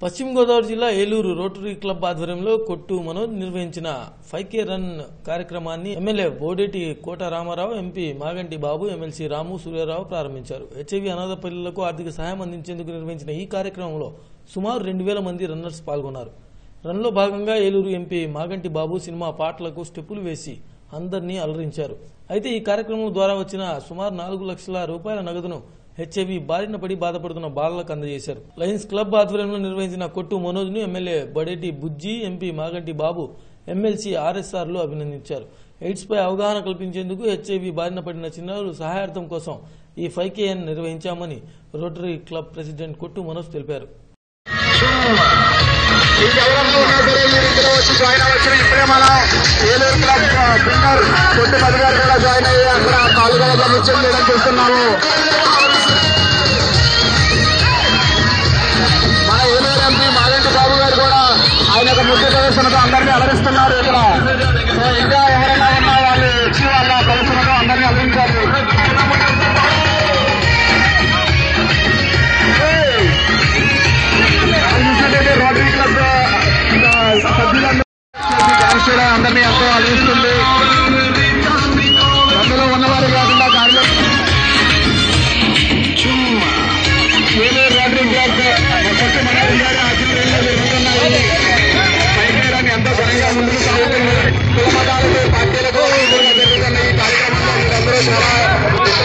పశ్చిమ గోదావరి జిల్లా Eluru rotary club ఆధ్వర్యంలో కొట్టు మనోజ్ నిర్వహించిన ఫైవ్ కే రన్ కార్యక్రమాన్ని MLA Bodeti Kota Ramarao MP Maganti Babu MLC Ramu Suryarao ప్రారంభించారు హెచ్ఐవి అనాథ పిల్లలకు ఆర్థిక సహాయం అందించేందుకు నిర్వహించిన ఈ కార్యక్రమంలో సుమారు రెండు వేల మంది రన్నర్స్ పాల్గొన్నారు రన్లో భాగంగా ఏలూరు ఎంపీ మాగంటి బాబు సినిమా పాటలకు స్టెప్పులు వేసి అందరినీ అలరించారు అయితే ఈ కార్యక్రమం ద్వారా వచ్చిన సుమారు నాలుగు లక్షల రూపాయల నగదును హెచ్ఐవి బారిన పడి బాధపడుతున్న బాలలకు అందజేశారు లయన్స్ క్లబ్ ఆధ్వర్యంలో నిర్వహించిన కొట్టు మనోజ్ ను MLA Badeti Bujji MP Maganti Babu MLC RSR లు అభినందించారు ఎయిడ్స్ పై అవగాహన కల్పించేందుకు హెచ్ఐవి బారిన పడిన చిన్నారులు సహాయార్థం కోసం ఈ ఫైవ్ కేఎన్ నిర్వహించామని rotary club president Kottu Manoj తెలిపారు ఇంకెవరన్నా ఉన్నా సరే మీరు ఇందులో వచ్చి జాయిన్ అవ్వచ్చు ఇప్పుడే మన ఏలూరు క్లబ్ బిల్డర్ కొట్టి మధు గారు కూడా జాయిన్ అయ్యి అక్కడ పాల్గొనగా ముచ్చట చేయడం చూస్తున్నాము మన ఏలూరు ఎంపీ మాగంటి బాబు గారు కూడా ఆయన యొక్క ముఖ్య ప్రదర్శనతో అందరినీ అలరిస్తున్నారు ఇక్కడ సో ఇంకా ఎవరైనా ఉన్నా వాళ్ళు వచ్చి వాళ్ళ ప్రదర్శనతో అందరినీ అలరించారు చూసినట్టయితే రోటరీ క్లబ్ సభ్యులందరూ డాన్స్ చేయడం అందరినీ ఎంతో అలరిస్తుంది అందులో ఉన్నవారు కాకుండా కార్యం ఏలూరు రోటరీ క్లబ్ మొదటి మన ఇండియా ఆచరణ